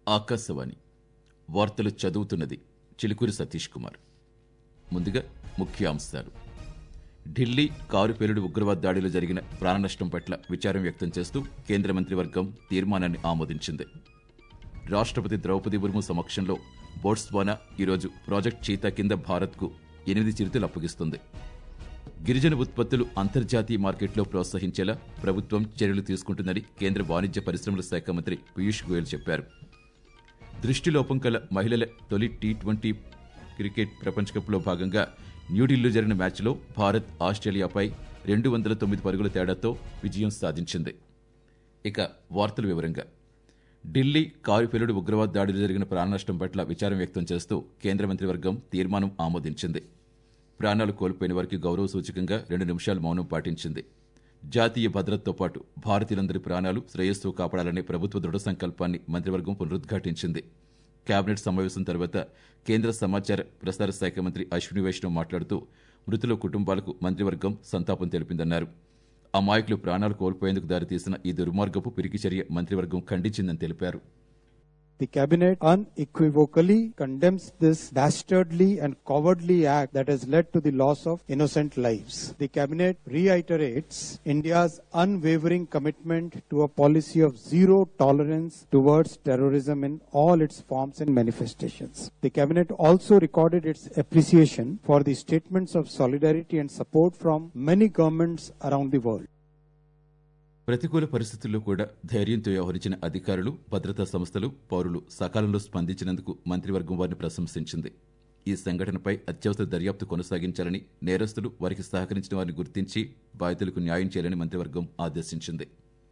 ఆకాశవాణి వార్తలు చదువుతున్నది చిలుకూరి సతీష్ కుమార్ ముందుగా ముఖ్యాంశాలు ఢిల్లీ కారు పేలుడు ఉగ్రవాద దాడిలో జరిగిన ప్రాణనష్టం పట్ల విచారం వ్యక్తం చేస్తూ కేంద్ర మంత్రివర్గం తీర్మానాన్ని ఆమోదించింది రాష్ట్రపతి ద్రౌపది ముర్ము సమక్షంలో బోట్స్వానా ఈరోజు ప్రాజెక్ట్ చీతా కింద భారత్కు ఎనిమిది చిరుతలు అప్పగిస్తుంది గిరిజన ఉత్పత్తులు అంతర్జాతీయ మార్కెట్లో ప్రోత్సహించేలా ప్రభుత్వం చర్యలు తీసుకుంటుందని కేంద్ర వాణిజ్య పరిశ్రమల శాఖ మంత్రి పీయూష్ గోయల్ చెప్పారు దృష్టిలోపం కల మహిళల తొలి టీ ట్వంటీ క్రికెట్ ప్రపంచ కప్లో భాగంగా న్యూఢిల్లీలో జరిగిన మ్యాచ్లో భారత్ ఆస్ట్రేలియాపై రెండు వందల తొమ్మిది పరుగుల తేడాతో విజయం సాధించింది ఇక వార్తల వివరంగా ఢిల్లీ కారు పేలుడు ఉగ్రవాద దాడిలో జరిగిన ప్రాణనష్టం పట్ల విచారం వ్యక్తం చేస్తూ కేంద్ర మంత్రివర్గం తీర్మానం ఆమోదించింది ప్రాణాలు కోల్పోయిన వారికి గౌరవ సూచకంగా రెండు నిమిషాలు మౌనం పాటించింది జాతీయ భద్రతతో పాటు భారతీయులందరి ప్రాణాలు శ్రేయస్సు కాపాడాలనే ప్రభుత్వ దృఢ సంకల్పాన్ని మంత్రివర్గం పునరుద్ఘాటించింది కేబినెట్ సమావేశం తర్వాత కేంద్ర సమాచార ప్రసార శాఖ మంత్రి అశ్విని వైష్ణవ్ మాట్లాడుతూ మృతుల కుటుంబాలకు మంత్రివర్గం సంతాపం తెలిపిందన్నారు అమాయకులు ప్రాణాలు కోల్పోయేందుకు దారితీసిన ఈ దుర్మార్గపు పిరికి చర్య మంత్రివర్గం ఖండించిందని తెలిపారు The cabinet unequivocally condemns this dastardly and cowardly act that has led to the loss of innocent lives. The cabinet reiterates India's unwavering commitment to a policy of zero tolerance towards terrorism in all its forms and manifestations. The cabinet also recorded its appreciation for the statements of solidarity and support from many governments around the world. ప్రతికూల పరిస్థితుల్లో కూడా ధైర్యంతో వ్యవహరించిన అధికారులు భద్రతా సంస్థలు పౌరులు సకాలంలో స్పందించినందుకు మంత్రివర్గం వారిని ప్రశంసించింది ఈ సంఘటనపై అత్యవసర దర్యాప్తు కొనసాగించాలని నేరస్తులు వారికి సహకరించిన వారిని గుర్తించి బాధితులకు న్యాయం చేయాలని మంత్రివర్గం ఆదేశించింది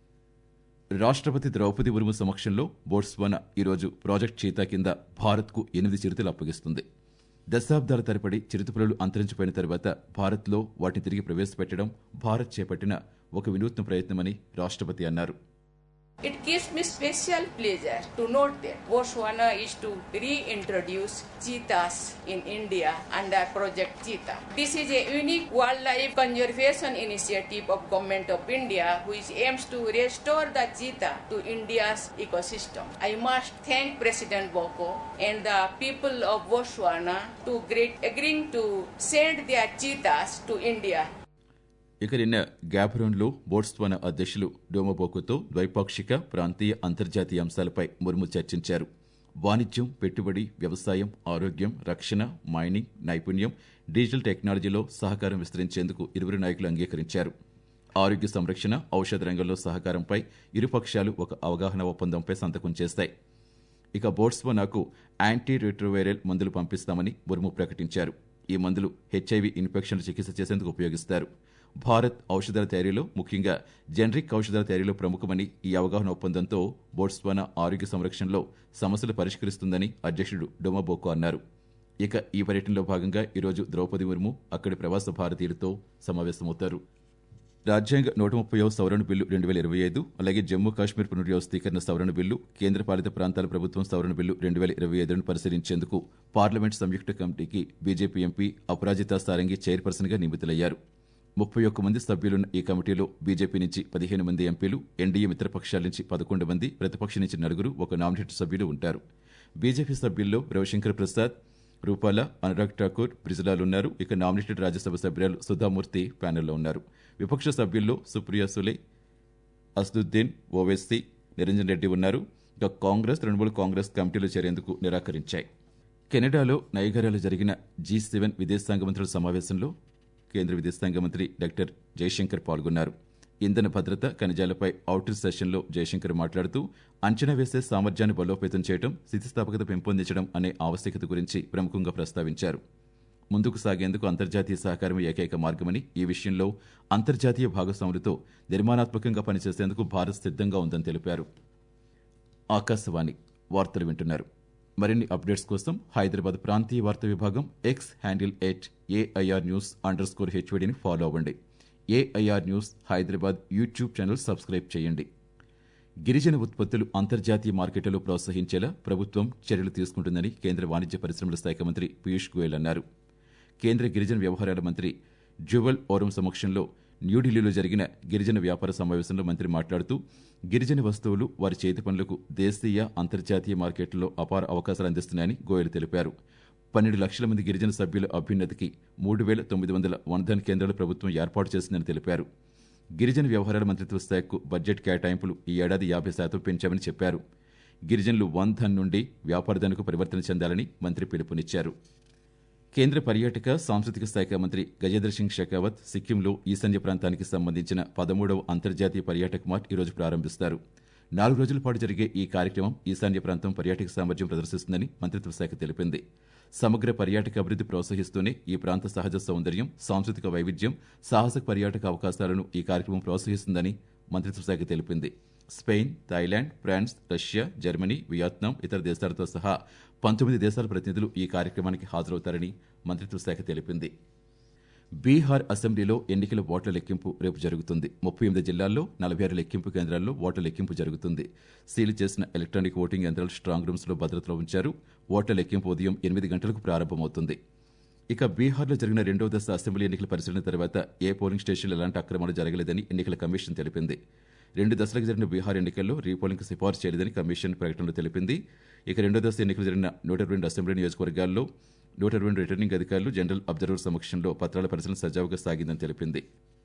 రాష్ట్రపతి ద్రౌపది ముర్ము సమక్షంలో బోట్స్వానా ఈరోజు ప్రాజెక్ట్ చీతా కింద భారత్కు ఎనిమిది చిరుతలు అప్పగిస్తుంది దశాబ్దాల తరబడి చిరుతపులులు అంతరించిపోయిన తర్వాత భారత్లో వాటిని తిరిగి ప్రవేశపెట్టడం భారత్ చేపట్టిన ఒక వినూత్న ప్రయత్నమని రాష్ట్రపతి అన్నారు It gives me special pleasure to note that Botswana is to reintroduce cheetahs in India under Project Cheetah. This is a unique wildlife conservation initiative of Government of India which aims to restore the cheetah to India's ecosystem. I must thank President Boko and the people of Botswana to great agreeing to send their cheetahs to India ఇక నిన్న గ్యాబ్రోన్లో Botswana అధ్యక్షులు డోమబోకోతో ద్వైపాక్షిక ప్రాంతీయ అంతర్జాతీయ అంశాలపై ముర్ము చర్చించారు వాణిజ్యం పెట్టుబడి వ్యవసాయం ఆరోగ్యం రక్షణ మైనింగ్ నైపుణ్యం డిజిటల్ టెక్నాలజీలో సహకారం విస్తరించేందుకు ఇరువురు నాయకులు అంగీకరించారు ఆరోగ్య సంరక్షణ ఔషధ రంగంలో సహకారంపై ఇరుపక్షాలు ఒక అవగాహన ఒప్పందంపై సంతకం చేస్తాయి ఇక బోట్స్వానాకు యాంటీ రెట్రోవైరల్ మందులు పంపిస్తామని ముర్ము ప్రకటించారు ఈ మందులు హెచ్ఐవి ఇన్ఫెక్షన్లు చికిత్స చేసేందుకు ఉపయోగిస్తారు భారత్ ఔషధాల తయారీలో ముఖ్యంగా జనరిక్ ఔషధాల తయారీలో ప్రముఖమని ఈ అవగాహన ఒప్పందంతో బోట్స్వానా ఆరోగ్య సంరక్షణలో సమస్యలు పరిష్కరిస్తుందని అధ్యక్షుడు డొమబోకో అన్నారు ఇక ఈ పర్యటనలో భాగంగా ఈరోజు ద్రౌపది ముర్ము అక్కడి ప్రవాస భారతీయులతో సమావేశమవుతారు రాజ్యాంగ నూట ముప్పైవ సవరణ బిల్లు రెండు వేల ఇరవై ఐదు అలాగే జమ్మూ కాశ్మీర్ పునర్వ్యవస్థీకరణ సవరణ బిల్లు కేంద్రపాలిత ప్రాంతాల ప్రభుత్వం సవరణ బిల్లు రెండు వేల ఇరవై ఐదును పరిశీలించేందుకు పార్లమెంట్ సంయుక్త కమిటీకి బీజేపీ ఎంపీ అపరాజిత సారంగి చైర్పర్సన్గా నియమితులయ్యారు ముప్పై ఒక్క మంది సభ్యులున్న ఈ కమిటీలో బీజేపీ నుంచి పదిహేను మంది ఎంపీలు ఎన్డీఏ మిత్రపక్షాల నుంచి పదకొండు మంది ప్రతిపక్షం నుంచి నలుగురు ఒక నామినేటెడ్ సభ్యులు ఉంటారు బీజేపీ సభ్యుల్లో రవిశంకర్ ప్రసాద్ రూపాల అనురాగ్ ఠాకూర్ బ్రిజలాల్ ఉన్నారు ఇక నామినేటెడ్ రాజ్యసభ సభ్యురాలు సుధామూర్తి ప్యానెల్లో ఉన్నారు విపక్ష సభ్యుల్లో సుప్రియా సులే అసదుద్దీన్ ఓవైసీ నిరంజన్ రెడ్డి ఉన్నారు ఇక కాంగ్రెస్ తృణమూల్ కాంగ్రెస్ కమిటీలు చేరేందుకు నిరాకరించాయి కెనడాలో నైగరాలో జరిగిన జీ సెవెన్ విదేశాంగ మంత్రుల సమావేశంలో కేంద్ర విదేశాంగ మంత్రి డాక్టర్ జయశంకర్ పాల్గొన్నారు ఇంధన భద్రత ఖనిజాలపై ఔటర్ సెషన్లో జయశంకర్ మాట్లాడుతూ అంచనా వేసే సామర్థ్యాన్ని బలోపేతం చేయడం స్థితిస్థాపకత పెంపొందించడం అనే ఆవశ్యకత గురించి ప్రముఖంగా ప్రస్తావించారు ముందుకు సాగేందుకు అంతర్జాతీయ సహకారం ఏకైక మార్గమని ఈ విషయంలో అంతర్జాతీయ భాగస్వాములతో నిర్మాణాత్మకంగా పనిచేసేందుకు భారత్ సిద్ధంగా ఉందని తెలిపారు ఆకాశవాణి వార్తలు వింటున్నారు మరిన్ని అప్డేట్స్ కోసం హైదరాబాద్ ప్రాంతీయ వార్తా విభాగం X handle at AIR news underscore స్కోర్ హెచ్వడిని ఫాలో అవ్వండి AIR news Hyderabad YouTube channel subscribe చేయండి గిరిజన ఉత్పత్తులు అంతర్జాతీయ మార్కెట్లలో ప్రోత్సహించేలా ప్రభుత్వం చర్యలు తీసుకుంటుందని కేంద్ర వాణిజ్య పరిశ్రమల శాఖ మంత్రి పీయూష్ గోయల్ అన్నారు కేంద్ర గిరిజన వ్యవహారాల మంత్రి జువల్ ఓరం సమక్షంలో న్యూఢిల్లీలో జరిగిన గిరిజన వ్యాపార సమావేశంలో మంత్రి మాట్లాడుతూ గిరిజన వస్తువులు వారి చేతి పనులకు దేశీయ అంతర్జాతీయ మార్కెట్లలో అపార అవకాశాలు అందిస్తున్నాయని గోయల్ తెలిపారు పన్నెండు లక్షల మంది గిరిజన సభ్యుల అభ్యున్నతికి మూడు వేల తొమ్మిది వందల వనధన్ కేంద్రాలు ప్రభుత్వం ఏర్పాటు చేసిందని తెలిపారు గిరిజన వ్యవహారాల మంత్రిత్వ శాఖకు బడ్జెట్ కేటాయింపులు ఈ ఏడాది యాభై శాతం పెంచామని చెప్పారు గిరిజనులు వన్ ధన్ నుండి వ్యాపారధనకు పరివర్తన చెందాలని మంత్రి పిలుపునిచ్చారు కేంద్ర పర్యాటక సాంస్కృతిక శాఖ మంత్రి గజేంద్ర సింగ్ షెకావత్ సిక్కింలో ఈశాన్య ప్రాంతానికి సంబంధించిన పదమూడవ అంతర్జాతీయ పర్యాటక మార్ట్ ఈరోజు ప్రారంభిస్తారు నాలుగు రోజుల పాటు జరిగే ఈ కార్యక్రమం ఈశాన్య ప్రాంతం పర్యాటక సామర్థ్యం ప్రదర్శిస్తుందని మంత్రిత్వ శాఖ తెలిపింది సమగ్ర పర్యాటక అభివృద్ధి ప్రోత్సహిస్తూనే ఈ ప్రాంత సహజ సౌందర్యం సాంస్కృతిక వైవిధ్యం సాహస పర్యాటక అవకాశాలను ఈ కార్యక్రమం ప్రోత్సహిస్తుందని మంత్రిత్వ శాఖ తెలిపింది Spain Thailand France Russia Germany Vietnam ఇతర దేశాలతో సహా పంతొమ్మిది దేశాల ప్రతినిధులు ఈ కార్యక్రమానికి హాజరవుతారని మంత్రిత్వ శాఖ తెలిపింది బీహార్ అసెంబ్లీలో ఎన్నికల ఓట్ల లెక్కింపు రేపు జరుగుతుంది ముప్పై ఎనిమిది జిల్లాల్లో నలభై ఆరు లెక్కింపు కేంద్రాల్లో ఓట్ల లెక్కింపు జరుగుతుంది సీల్ చేసిన ఎలక్ట్రానిక్ ఓటింగ్ యంత్రాలు స్ట్రాంగ్ రూమ్స్ లో భద్రతలో ఉంచారు ఓట్ల లెక్కింపు ఉదయం ఎనిమిది గంటలకు ప్రారంభమవుతుంది ఇక బీహార్లో జరిగిన రెండవ దశ అసెంబ్లీ ఎన్నికల పరిశీలన తర్వాత ఏ పోలింగ్ స్టేషన్లు ఎలాంటి అక్రమాలు జరగలేదని ఎన్నికల కమిషన్ తెలిపింది రెండు దశలకు జరిగిన బీహార్ ఎన్నికల్లో రీపోలింగ్ సిఫార్సు చేయలేదని కమిషన్ ప్రకటనలో తెలిపింది ఇక రెండో దశ ఎన్నికలు జరిగిన నూట రెండు అసెంబ్లీ నియోజకవర్గాల్లో నూట రెండు రిటర్నింగ్ అధికారులు జనరల్ అబ్జర్వర్ సమక్షంలో పత్రాల పరిశీలన సజావుగా సాగిందని తెలిపింది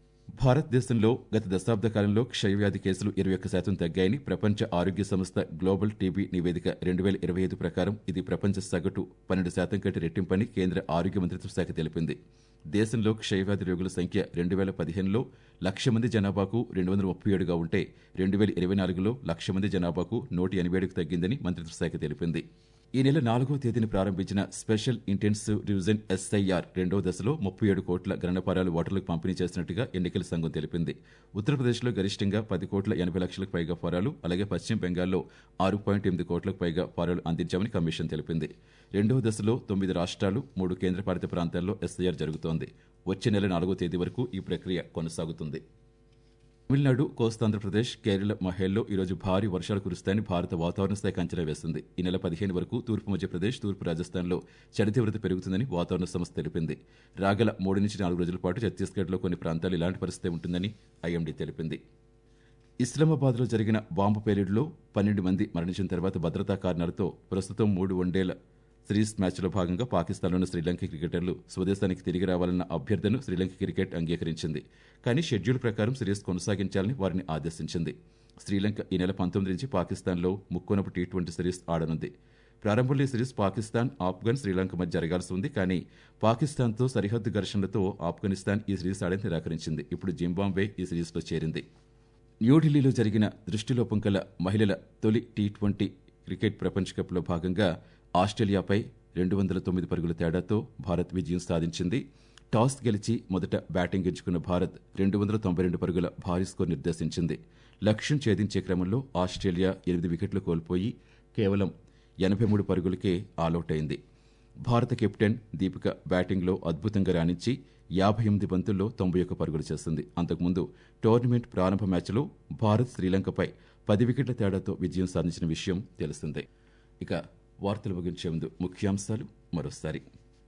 భారతదేశంలో గత దశాబ్ద కాలంలో క్షయవ్యాధి కేసులు ఇరవై ఒక్క శాతం తగ్గాయని ప్రపంచ ఆరోగ్య సంస్థ గ్లోబల్ టీబీ నివేదిక రెండు వేల ఇరవై ఐదు ప్రకారం ఇది ప్రపంచ సగటు పన్నెండు శాతం కంటే రెట్టింపని కేంద్ర ఆరోగ్య మంత్రిత్వ శాఖ తెలిపింది దేశంలో క్షయవ్యాధి రోగుల సంఖ్య రెండు వేల పదిహేనులో లక్ష మంది జనాభాకు రెండు వందల ముప్పై ఏడుగా ఉంటే రెండు వేల ఇరవై నాలుగులో లక్ష మంది జనాభాకు నూట ఎనభై ఏడుకు తగ్గిందని మంత్రిత్వ శాఖ తెలిపింది ఈ నెల నాలుగో తేదీన ప్రారంభించిన స్పెషల్ ఇంటెన్సివ్ రివిజన్ ఎస్ఐఆర్ రెండో దశలో ముప్పై ఏడు కోట్ల గణనపారాలు ఓటర్లకు పంపిణీ చేసినట్టుగా ఎన్నికల సంఘం తెలిపింది ఉత్తరప్రదేశ్లో గరిష్టంగా పది కోట్ల ఎనభై లక్షలకు పైగా ఫారాలు అలాగే పశ్చిమ బెంగాల్లో ఆరు పాయింట్ ఎనిమిది కోట్లకు పైగా ఫారాలు అందించామని కమిషన్ తెలిపింది రెండవ దశలో తొమ్మిది రాష్ట్రాలు మూడు కేంద్రపాలిత ప్రాంతాల్లో ఎస్ఐఆర్ జరుగుతోంది వచ్చే నెల నాలుగో తేదీ వరకు ఈ ప్రక్రియ కొనసాగుతుంది తమిళనాడు కోస్తాంధ్రప్రదేశ్ కేరళ మహేల్లో ఈరోజు భారీ వర్షాలు కురుస్తాయని భారత వాతావరణ శాఖ అంచనా వేసింది ఈ నెల పదిహేను వరకు తూర్పు మధ్యప్రదేశ్ తూర్పు రాజస్థాన్లో చలి తీవ్రత పెరుగుతుందని వాతావరణ సంస్థ తెలిపింది రాగల మూడు నుంచి నాలుగు రోజుల పాటు ఛత్తీస్గఢ్లో కొన్ని ప్రాంతాలు ఇలాంటి పరిస్థితి ఉంటుందని ఐఎండీ తెలిపింది ఇస్లామాబాద్లో జరిగిన బాంబు పేలుడులో పన్నెండు మంది మరణించిన తర్వాత భద్రతా కారణాలతో ప్రస్తుతం మూడు వన్డేల సిరీస్ మ్యాచ్లో భాగంగా పాకిస్తాన్లోని శ్రీలంక క్రికెటర్లు స్వదేశానికి తిరిగి రావాలన్న అభ్యర్థనను శ్రీలంక క్రికెట్ అంగీకరించింది కానీ షెడ్యూల్ ప్రకారం సిరీస్ కొనసాగించాలని వారిని ఆదేశించింది శ్రీలంక ఈ నెల పంతొమ్మిది నుంచి పాకిస్తాన్లో ముక్కోనపు టీ ట్వంటీ సిరీస్ ఆడనుంది ప్రారంభంలో ఈ సిరీస్ పాకిస్తాన్ ఆఫ్ఘన్ శ్రీలంక మధ్య జరగాల్సి ఉంది కానీ పాకిస్తాన్తో సరిహద్దు ఘర్షణలతో ఆఫ్ఘనిస్తాన్ ఈ సిరీస్ ఆడని నిరాకరించింది ఇప్పుడు జింబాబ్వే ఈ సిరీస్లో చేరింది న్యూఢిల్లీలో జరిగిన దృష్టిలోపం కల మహిళల తొలి టీ ట్వంటీ క్రికెట్ ప్రపంచ కప్లో భాగంగా ఆస్ట్రేలియాపై రెండు వందల తొమ్మిది పరుగుల తేడాతో భారత్ విజయం సాధించింది టాస్ గెలిచి మొదట బ్యాటింగ్ ఎంచుకున్న భారత్ రెండు వందల తొంభై రెండు పరుగుల భారీ స్కోర్ నిర్దేశించింది లక్ష్యం ఛేదించే క్రమంలో ఆస్ట్రేలియా ఎనిమిది వికెట్లు కోల్పోయి కేవలం ఎనభై మూడు పరుగులకే ఆలౌట్ అయింది భారత కెప్టెన్ దీపిక బ్యాటింగ్లో అద్భుతంగా రాణించి యాభై ఎనిమిది బంతుల్లో తొంభై ఒక్క పరుగులు చేసింది అంతకుముందు టోర్నమెంట్ ప్రారంభ మ్యాచ్లో భారత్ శ్రీలంకపై పది వికెట్ల తేడాతో విజయం సాధించిన విషయం తెలిసిందే ఇక వార్తలు ముగించే ముందు ముఖ్యాంశాలు మరోసారి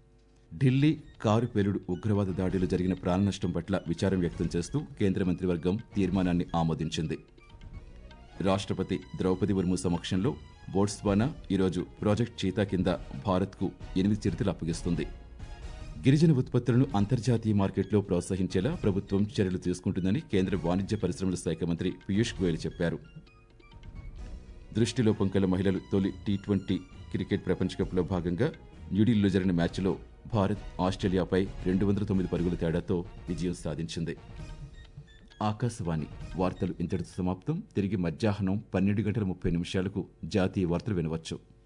ఢిల్లీ కారు పేలుడు ఉగ్రవాద దాడిలో జరిగిన ప్రాణ నష్టం పట్ల విచారం వ్యక్తం చేస్తూ కేంద్ర మంత్రివర్గం తీర్మానాన్ని ఆమోదించింది రాష్ట్రపతి ద్రౌపది ముర్ము సమక్షంలో బోట్స్వానా ఈరోజు ప్రాజెక్ట్ చీతా కింద భారత్కు ఎనిమిది చిరుతలు అప్పగిస్తుంది గిరిజన ఉత్పత్తులను అంతర్జాతీయ మార్కెట్లో ప్రోత్సహించేలా ప్రభుత్వం చర్యలు తీసుకుంటుందని కేంద్ర వాణిజ్య పరిశ్రమల శాఖ మంత్రి పీయూష్ గోయల్ చెప్పారు దృష్టిలో పొంకల మహిళలు తొలి టీ ట్వంటీ క్రికెట్ ప్రపంచ కప్లో భాగంగా న్యూఢిల్లీలో జరిగిన మ్యాచ్లో భారత్ ఆస్ట్రేలియాపై రెండు వందల తొమ్మిది పరుగుల తేడాతో విజయం సాధించింది ఆకాశవాణి వార్తలు ఇంతటితో సమాప్తం తిరిగి మధ్యాహ్నం పన్నెండు గంటల ముప్పై నిమిషాలకు జాతీయ వార్తలు వినవచ్చు